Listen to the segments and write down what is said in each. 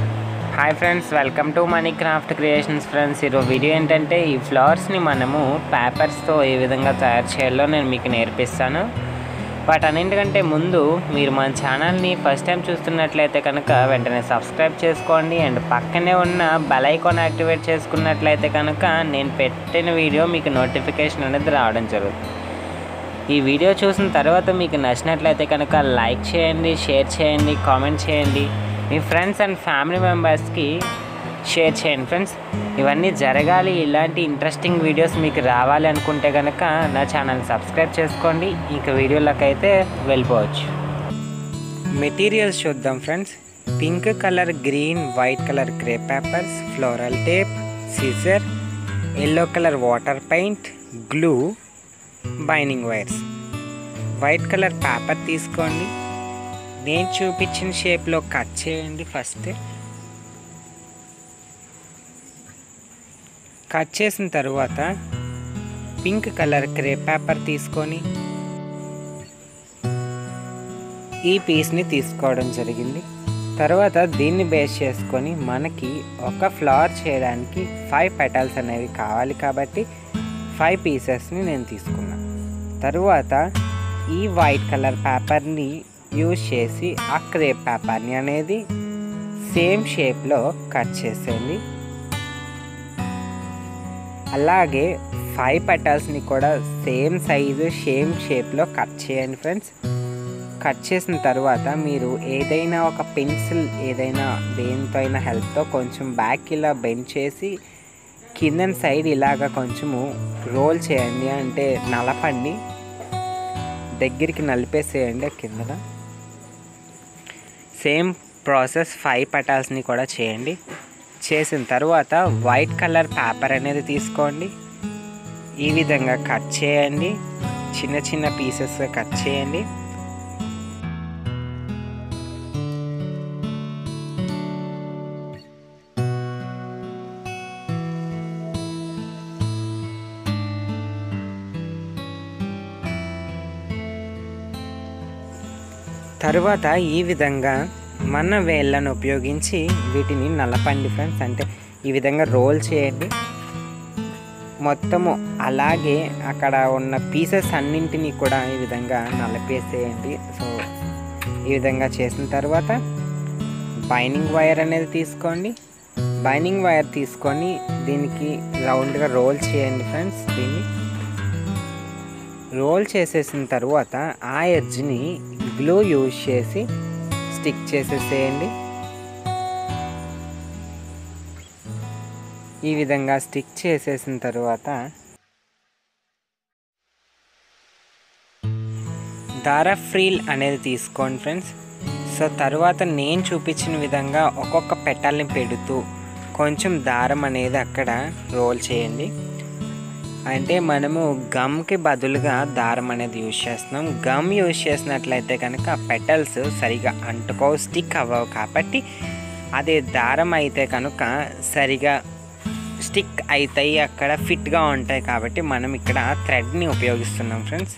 hi friends welcome to Money Craft Creations friends ఈరోజు video ఏంటంటే ఈ ఫ్లవర్స్ని మనము పేపర్స్తో ఏ విధంగా తయారు చేయాలో నేను మీకు నేర్పిస్తాను వాటన్నింటికంటే ముందు మీరు మన ఛానల్ని ఫస్ట్ టైం చూస్తున్నట్లయితే కనుక వెంటనే సబ్స్క్రైబ్ చేసుకోండి అండ్ పక్కనే ఉన్న బెల్ ఐకాన్ యాక్టివేట్ చేసుకున్నట్లయితే కనుక నేను పెట్టిన వీడియో మీకు నోటిఫికేషన్ అనేది రావడం జరుగుతుంది ఈ వీడియో చూసిన తర్వాత మీకు నచ్చినట్లయితే కనుక లైక్ చేయండి షేర్ చేయండి కామెంట్ చేయండి మీ ఫ్రెండ్స్ అండ్ ఫ్యామిలీ మెంబర్స్కి షేర్ చేయండి ఫ్రెండ్స్ ఇవన్నీ జరగాలి ఇలాంటి ఇంట్రెస్టింగ్ వీడియోస్ మీకు రావాలి అనుకుంటే కనుక నా ఛానల్ సబ్స్క్రైబ్ చేసుకోండి ఇంక వీడియోలోకి అయితే వెళ్ళిపోవచ్చు మెటీరియల్స్ చూద్దాం friends pink colour green white colour grey papers floral tape scissor yellow colour water paint glue binding wires white colour paper తీసుకోండి నేను చూపించిన షేప్లో కట్ చేయండి ఫస్ట్ కట్ చేసిన తర్వాత పింక్ కలర్ క్రే పేపర్ తీసుకొని ఈ పీస్ని తీసుకోవడం జరిగింది తర్వాత దీన్ని బేస్ చేసుకొని మనకి ఒక ఫ్లవర్ చేయడానికి ఫైవ్ పెటల్స్ అనేవి కావాలి కాబట్టి ఫైవ్ పీసెస్ని నేను తీసుకున్నాను తరువాత ఈ వైట్ కలర్ పేపర్ని యూజ్ చేసి ఆ క్రేప్ పేపర్ని అనేది సేమ్ షేప్లో కట్ చేసేయండి అలాగే ఫైవ్ పెటల్స్ని కూడా సేమ్ సైజు సేమ్ షేప్లో కట్ చేయండి ఫ్రెండ్స్ కట్ చేసిన తర్వాత మీరు ఏదైనా ఒక పెన్సిల్ ఏదైనా దేనితో అయినా హెల్ప్తో కొంచెం బ్యాక్ ఇలా బెండ్ చేసి కింద సైడ్ ఇలాగ కొంచెము రోల్ చేయండి అంటే నలపండి దగ్గరికి నలిపేసేయండి కిందన సేమ్ ప్రాసెస్ ఫైవ్ పటాల్స్ని కూడా చేయండి చేసిన తర్వాత వైట్ కలర్ పేపర్ అనేది తీసుకోండి ఈ విధంగా కట్ చేయండి చిన్న చిన్న పీసెస్గా కట్ చేయండి తరువాత ఈ విధంగా మన వేళ్ళను ఉపయోగించి వీటిని నలపండి ఫ్రెండ్స్ అంటే ఈ విధంగా రోల్ చేయండి మొత్తము అలాగే అక్కడ ఉన్న పీసెస్ అన్నింటినీ కూడా ఈ విధంగా నలిపేసేయండి సో ఈ విధంగా చేసిన తర్వాత బైనింగ్ వైర్ అనేది తీసుకోండి బైనింగ్ వైర్ తీసుకొని దీనికి రౌండ్గా రోల్ చేయండి ఫ్రెండ్స్ దీన్ని రోల్ చేసేసిన తర్వాత ఆ ఎడ్జ్ని గ్లూ యూజ్ చేసి స్టిక్ చేసేసేయండి ఈ విధంగా స్టిక్ చేసేసిన తర్వాత దారా ఫ్రీల్ అనేది తీసుకోండి ఫ్రెండ్స్ సో తర్వాత నేను చూపించిన విధంగా ఒక్కొక్క పెట్టల్ని పెడుతూ కొంచెం దారం అనేది అక్కడ రోల్ చేయండి అంటే మనము గమ్కి బదులుగా దారం అనేది యూజ్ చేస్తున్నాం గమ్ యూజ్ చేసినట్లయితే కనుక పెటల్స్ సరిగా అంటుకోవు స్టిక్ అవ్వవు కాబట్టి అదే దారం అయితే కనుక సరిగా స్టిక్ అవుతాయి అక్కడ ఫిట్గా ఉంటాయి కాబట్టి మనం ఇక్కడ థ్రెడ్ని ఉపయోగిస్తున్నాం ఫ్రెండ్స్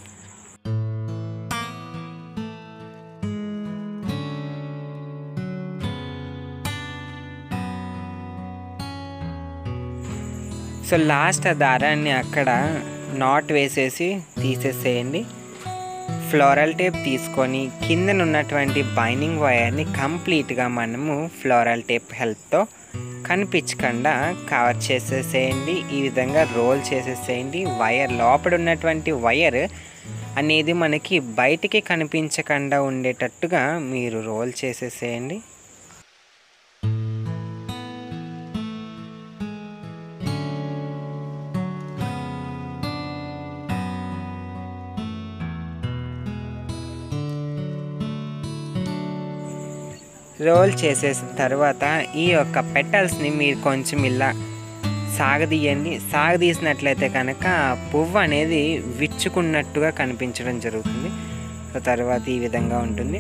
సో లాస్ట్ ఆ దారాన్ని అక్కడ నాట్ వేసేసి తీసేసేయండి ఫ్లోరల్ టేప్ తీసుకొని కిందన ఉన్నటువంటి బైండింగ్ వైర్ని కంప్లీట్గా మనము ఫ్లోరల్ టేప్ హెల్ప్తో కనిపించకుండా కవర్ చేసేసేయండి ఈ విధంగా రోల్ చేసేసేయండి వైర్ లోపల ఉన్నటువంటి వైర్ అనేది మనకి బయటికి కనిపించకుండా ఉండేటట్టుగా మీరు రోల్ చేసేసేయండి రోల్ చేసేసిన తర్వాత ఈ యొక్క పెటల్స్ని మీరు కొంచెం ఇలా సాగదీయండి సాగదీసినట్లయితే కనుక పువ్వు అనేది విచ్చుకున్నట్టుగా కనిపించడం జరుగుతుంది సో తర్వాత ఈ విధంగా ఉంటుంది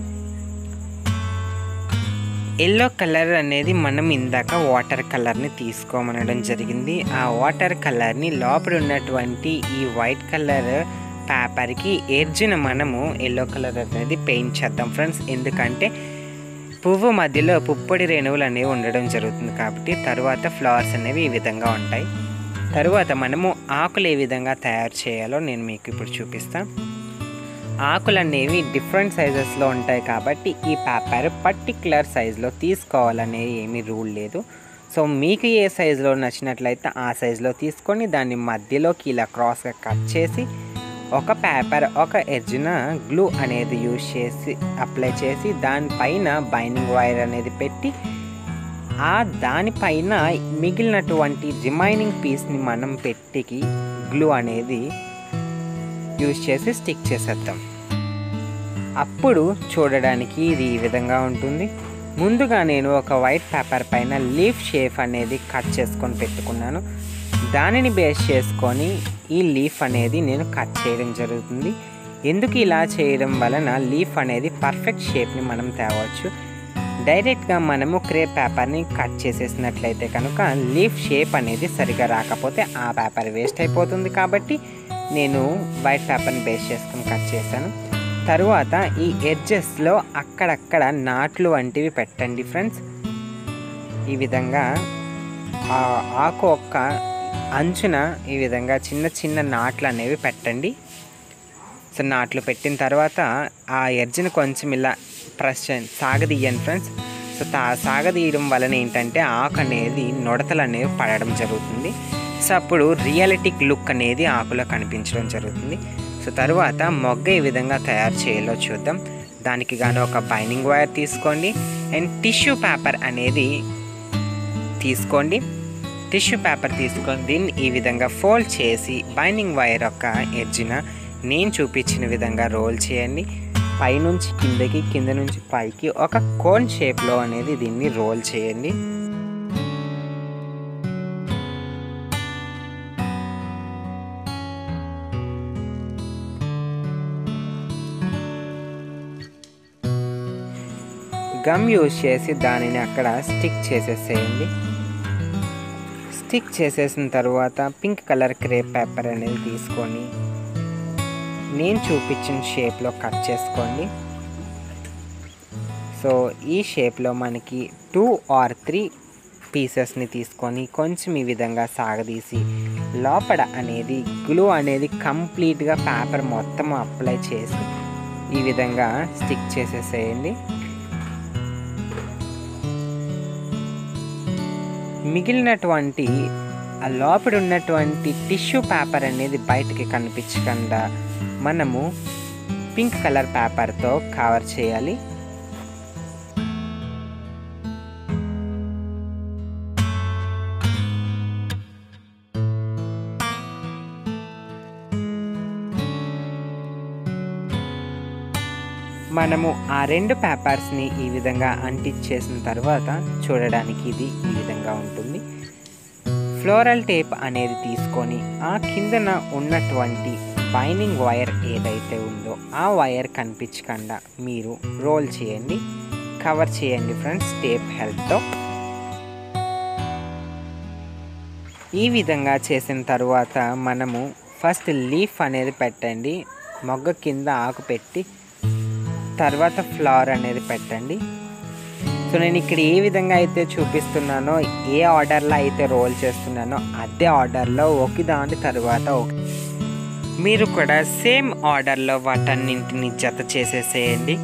ఎల్లో కలర్ అనేది మనం ఇందాక వాటర్ కలర్ని తీసుకోమనడం జరిగింది ఆ వాటర్ కలర్ని లోపల ఉన్నటువంటి ఈ వైట్ కలర్ పేపర్కి ఎడ్జ్న మనము ఎల్లో కలర్ అనేది పెయింట్ చేద్దాం ఫ్రెండ్స్ ఎందుకంటే పువ్వు మధ్యలో పుప్పొడి రేణువులు అనేవి ఉండడం జరుగుతుంది కాబట్టి తరువాత ఫ్లవర్స్ అనేవి ఈ విధంగా ఉంటాయి తరువాత మనము ఆకులు ఏ విధంగా తయారు చేయాలో నేను మీకు ఇప్పుడు చూపిస్తాను ఆకులు అనేవి డిఫరెంట్ సైజెస్లో ఉంటాయి కాబట్టి ఈ పేపర్ పర్టిక్యులర్ సైజులో తీసుకోవాలనే ఏమీ రూల్ లేదు సో మీకు ఏ సైజులో నచ్చినట్లయితే ఆ సైజులో తీసుకొని దాన్ని మధ్యలోకి ఇలా క్రాస్గా కట్ చేసి ఒక పేపర్ ఒక ఎడ్జ్న గ్లూ అనేది యూజ్ చేసి అప్లై చేసి దానిపైన బైండింగ్ వైర్ అనేది పెట్టి ఆ దానిపైన మిగిలినటువంటి రిమైనింగ్ పీస్ని మనం పెట్టికి గ్లూ అనేది యూజ్ చేసి స్టిక్ చేసేద్దాం అప్పుడు చూడడానికి ఇది ఈ విధంగా ఉంటుంది ముందుగా నేను ఒక వైట్ పేపర్ పైన లీఫ్ షేప్ అనేది కట్ చేసుకొని పెట్టుకున్నాను దానిని బేస్ చేసుకొని ఈ లీఫ్ అనేది నేను కట్ చేయడం జరుగుతుంది ఎందుకు ఇలా చేయడం వలన లీఫ్ అనేది పర్ఫెక్ట్ షేప్ని మనం తేవచ్చు డైరెక్ట్గా మనము క్రేప్ పేపర్ని కట్ చేసేసినట్లయితే కనుక లీఫ్ షేప్ అనేది సరిగా రాకపోతే ఆ పేపర్ వేస్ట్ అయిపోతుంది కాబట్టి నేను వైట్ పేపర్ని బేస్ చేసుకొని కట్ చేశాను తరువాత ఈ ఎడ్జెస్లో అక్కడక్కడ నాట్లు వంటివి పెట్టండి ఫ్రెండ్స్ ఈ విధంగా ఆ ఆకు ఒక్క అంచున ఈ విధంగా చిన్న చిన్న నాట్లు అనేవి పెట్టండి సో నాట్లు పెట్టిన తర్వాత ఆ ఎడ్జ్ని కొంచెం ఇలా ప్రెస్ చేయండి సాగదీయండి ఫ్రెండ్స్ సో తా సాగదీయడం వలన ఏంటంటే ఆకు అనేది నుడతలు అనేవి పడడం జరుగుతుంది సో అప్పుడు రియాలిటిక్ లుక్ అనేది ఆకులో కనిపించడం జరుగుతుంది సో తర్వాత మొగ్గ ఏ విధంగా తయారు చేయాలో చూద్దాం దానికి గాను ఒక బైండింగ్ వైర్ తీసుకోండి అండ్ టిష్యూ పేపర్ అనేది తీసుకోండి టిష్యూ పేపర్ తీసుకొని దీన్ని ఈ విధంగా ఫోల్డ్ చేసి బైండింగ్ వైర్ యొక్క ఎడ్జిన నేను చూపించిన విధంగా రోల్ చేయండి పైనుంచి కిందకి కింద నుంచి పైకి ఒక కోన్ షేప్లో అనేది దీన్ని రోల్ చేయండి గమ్ యూజ్ చేసి దానిని అక్కడ స్టిక్ చేసేసేయండి స్టిక్ చేసేసిన తర్వాత పింక్ కలర్ క్రేప్ పేపర్ అనేది తీసుకొని నేను చూపించిన షేప్లో కట్ చేసుకోండి సో ఈ షేప్లో మనకి టూ ఆర్ త్రీ పీసెస్ని తీసుకొని కొంచెం ఈ విధంగా సాగదీసి లోపల అనేది గ్లూ అనేది కంప్లీట్గా పేపర్ మొత్తం అప్లై చేసి ఈ విధంగా స్టిక్ చేసేసేయండి మిగిలినటువంటి ఆ లోపల ఉన్నటువంటి టిష్యూ పేపర్ అనేది బయటికి కనిపించకుండా మనము పింక్ కలర్ పేపర్తో కవర్ చేయాలి మనము ఆ రెండు పేపర్స్ని ఈ విధంగా అంటించేసిన తర్వాత చూడడానికి ఇది ఈ విధంగా ఉంటుంది ఫ్లోరల్ టేప్ అనేది తీసుకొని ఆ కిందన ఉన్నటువంటి బైండింగ్ వైర్ ఏదైతే ఉందో ఆ వైర్ కనిపించకుండా మీరు రోల్ చేయండి కవర్ చేయండి ఫ్రెండ్స్ టేప్ హెల్ప్తో ఈ విధంగా చేసిన తర్వాత మనము ఫస్ట్ లీఫ్ అనేది పెట్టండి మొగ్గ కింద ఆకు పెట్టి తర్వాత ఫ్లవర్ అనేది పెట్టండి సో నేను ఇక్కడ ఏ విధంగా అయితే చూపిస్తున్నానో ఏ ఆర్డర్లో అయితే రోల్ చేస్తున్నానో అదే ఆర్డర్లో ఒక దాని తర్వాత ఒక మీరు కూడా సేమ్ ఆర్డర్లో వాటన్నింటిని జత చేసేసేయండి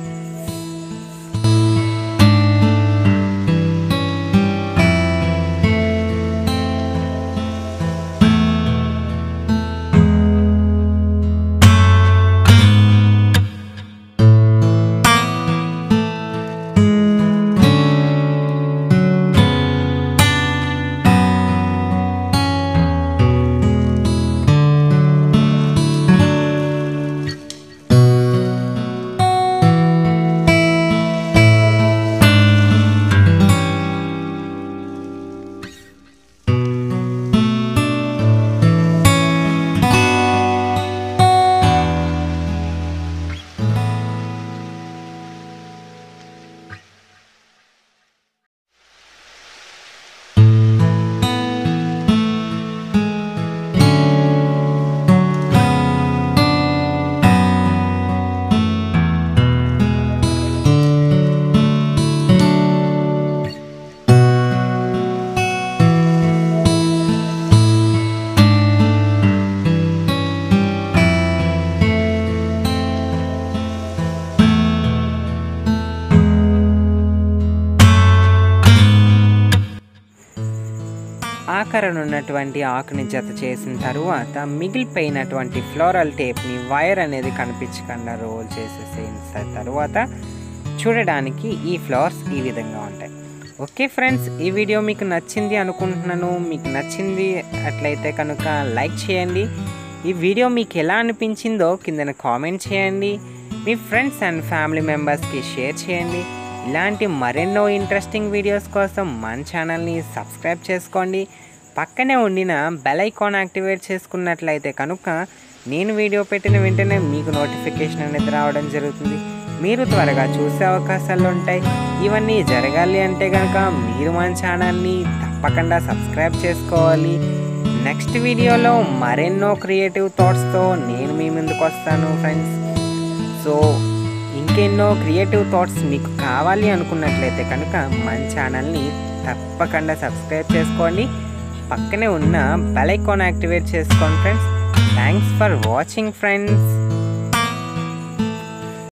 ఆకారం ఉన్నటువంటి ఆకుని జత చేసిన తరువాత మిగిలిపోయినటువంటి ఫ్లోరల్ టేప్ని వైర్ అనేది కనిపించకుండా రోల్ చేసేసిన తర్వాత చూడడానికి ఈ ఫ్లవర్స్ ఈ విధంగా ఉంటాయి ఓకే ఫ్రెండ్స్ ఈ వీడియో మీకు నచ్చింది అనుకుంటున్నాను మీకు నచ్చింది అట్లయితే కనుక లైక్ చేయండి ఈ వీడియో మీకు ఎలా అనిపించిందో కిందన కామెంట్ చేయండి మీ ఫ్రెండ్స్ అండ్ ఫ్యామిలీ మెంబర్స్కి షేర్ చేయండి ఇలాంటి మరెన్నో ఇంట్రెస్టింగ్ వీడియోస్ కోసం మన ఛానల్ని సబ్స్క్రైబ్ చేసుకోండి పక్కనే ఉండిన బెల్ ఐకాన్ యాక్టివేట్ చేసుకున్నట్లయితే కనుక నేను వీడియో పెట్టిన వెంటనే మీకు నోటిఫికేషన్ అనేది రావడం జరుగుతుంది మీరు త్వరగా చూసే అవకాశాలు ఉంటాయి ఇవన్నీ జరగాలి అంటే కనుక మీరు మన ఛానల్ని తప్పకుండా సబ్స్క్రైబ్ చేసుకోవాలి నెక్స్ట్ వీడియోలో మరెన్నో క్రియేటివ్ థాట్స్తో నేను మీ ముందుకు వస్తాను ఫ్రెండ్స్ సో ఇంకెన్నో క్రియేటివ్ థాట్స్ మీకు కావాలి అనుకున్నట్లయితే కనుక మన ఛానల్ని తప్పకుండా సబ్స్క్రైబ్ చేసుకోండి పక్కనే ఉన్న బెల్ ఐకాన్ యాక్టివేట్ చేసుకోండి friends thanks for watching friends